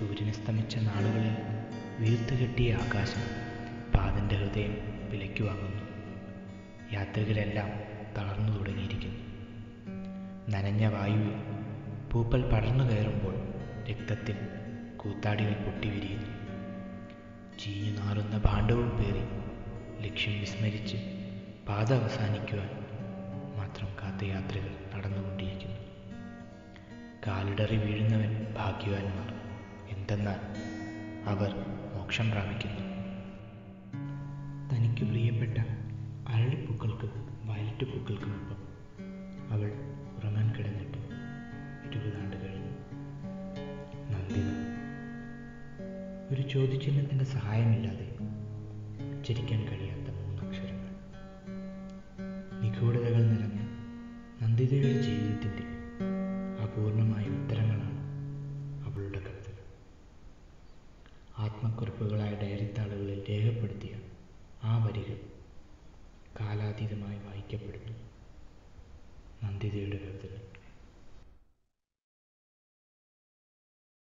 സൂര്യനസ്തമിച്ച നാളുകളിൽ വീർത്തുകെട്ടിയ ആകാശം പാതൻ്റെ ഹൃദയം വിലയ്ക്ക് വാങ്ങുന്നു യാത്രികരെല്ലാം തളർന്നു തുടങ്ങിയിരിക്കുന്നു നനഞ്ഞ വായുവിൽ പൂപ്പൽ പടർന്നു കയറുമ്പോൾ രക്തത്തിൽ കൂത്താടികൾ പൊട്ടിവിരിയുന്നു ചീഞ്ഞു നാറുന്ന ഭാണ്ഡവും പേറി ലക്ഷ്യം വിസ്മരിച്ച് പാത അവസാനിക്കുവാൻ മാത്രം കാത്ത യാത്രികർ നടന്നുകൊണ്ടിരിക്കുന്നു കാലിടറി വീഴുന്നവൻ ഭാഗ്യവാന്മാർ എന്തെന്നാൽ അവർ മോക്ഷം പ്രാപിക്കുന്നു തനിക്ക് പ്രിയപ്പെട്ട അരളിപ്പൂക്കൾക്ക് വയലറ്റ് പൂക്കൾക്കുമൊപ്പം അവൾ ഉറങ്ങാൻ കിടന്നിട്ട് ഇരുപതാണ്ട് കഴിഞ്ഞു നന്ദിത ഒരു ചോദ്യചിഹ്നത്തിൻ്റെ സഹായമില്ലാതെ ഉച്ചരിക്കാൻ കഴിയാത്ത മൂന്നക്ഷരങ്ങൾ നിഗൂഢതകൾ നിറഞ്ഞ നന്ദിതയുടെ ജീവിതത്തിൻ്റെ അപൂർണമായ ഉത്തരങ്ങളാണ് അവളുടെ കവിതകൾ ആത്മക്കുറിപ്പുകളായ ഡയറിത്താളുകളിൽ രേഖപ്പെടുത്തിയ ആ വരികൾ കാലാതീതമായി വായിക്കപ്പെടുന്നു നന്ദിതയുടെ കവിതകൾ